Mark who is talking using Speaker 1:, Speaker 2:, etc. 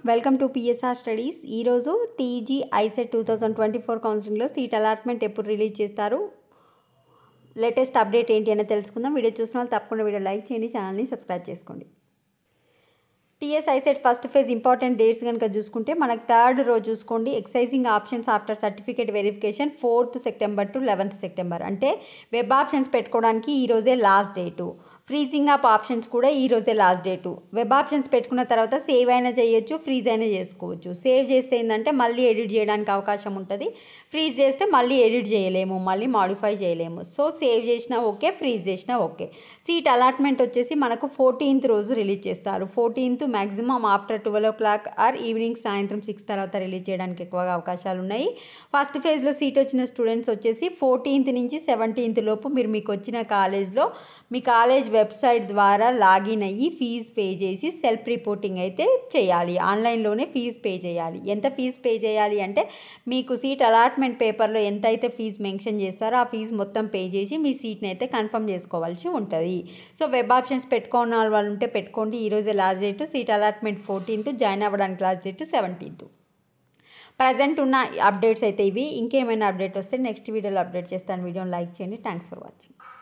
Speaker 1: welcome to PSR studies ఈరోజు TG ICET two thousand twenty four కౌన్సిలింగ్లో seat allotment ఎప్పుడు release చేస్తారు latest update ఏంటి అనేది తెలుసుకుందాం వీడియో చూసిన వాళ్ళు తప్పకుండా వీడియో లైక్ చేయండి ఛానల్ని సబ్స్క్రైబ్ చేసుకోండి TS ICET first phase important dates కనుక చూసుకుంటే మనకు థర్డ్ రోజు చూసుకోండి exercising options after certificate verification fourth September to eleventh September అంటే వెబ్ ఆప్షన్స్ పెట్టుకోవడానికి ఈరోజే last date freezing of options కూడా ఈ రోజే లాస్ట్ డేటు వెబ్ ఆప్షన్స్ పెట్టుకున్న తర్వాత సేవ్ అయినా చేయొచ్చు ఫ్రీజ్ అయినా చేసుకోవచ్చు సేవ్ చేస్తే ఏంటంటే మళ్ళీ ఎడిట్ చేయడానికి అవకాశం ఉంటుంది ఫ్రీజ్ చేస్తే మళ్ళీ ఎడిట్ చేయలేము మళ్ళీ మాడిఫై చేయలేము సో సేవ్ చేసినా ఓకే ఫ్రీజ్ చేసినా ఓకే సీట్ అలాట్మెంట్ వచ్చేసి మనకు ఫోర్టీన్త్ రోజు రిలీజ్ చేస్తారు fourteenth maximum after twelve o'clock or evening సాయంత్రం సిక్స్ తర్వాత రిలీజ్ చేయడానికి ఎక్కువగా అవకాశాలు ఉన్నాయి ఫస్ట్ ఫేజ్లో సీట్ వచ్చిన స్టూడెంట్స్ వచ్చేసి ఫోర్టీన్త్ నుంచి సెవెంటీన్త్ లోపు మీరు మీకు వచ్చిన కాలేజ్లో మీ కాలేజ్ వెబ్సైట్ ద్వారా లాగిన్ అయ్యి ఫీజు పే చేసి సెల్ఫ్ రిపోర్టింగ్ అయితే చేయాలి ఆన్లైన్లోనే ఫీజు పే చేయాలి ఎంత ఫీజు పే చేయాలి అంటే మీకు సీట్ అలాట్మెంట్ పేపర్లో ఎంత అయితే ఫీజు మెన్షన్ చేస్తారో ఆ ఫీజు మొత్తం పే చేసి మీ సీట్ని అయితే కన్ఫర్మ్ చేసుకోవాల్సి ఉంటుంది సో వెబ్ ఆప్షన్స్ పెట్టుకోని వాళ్ళు ఉంటే పెట్టుకోండి ఈరోజే last date seat allotment fourteenth join అవ్వడానికి లాస్ట్ డేట్ సెవెంటీన్త్ ప్రజెంట్ ఉన్న అప్డేట్స్ అయితే ఇవి ఇంకేమైనా అప్డేట్ వస్తే నెక్స్ట్ వీడియోలో అప్డేట్ చేస్తాను వీడియోని లైక్ చేయండి థ్యాంక్స్ ఫర్ వాచింగ్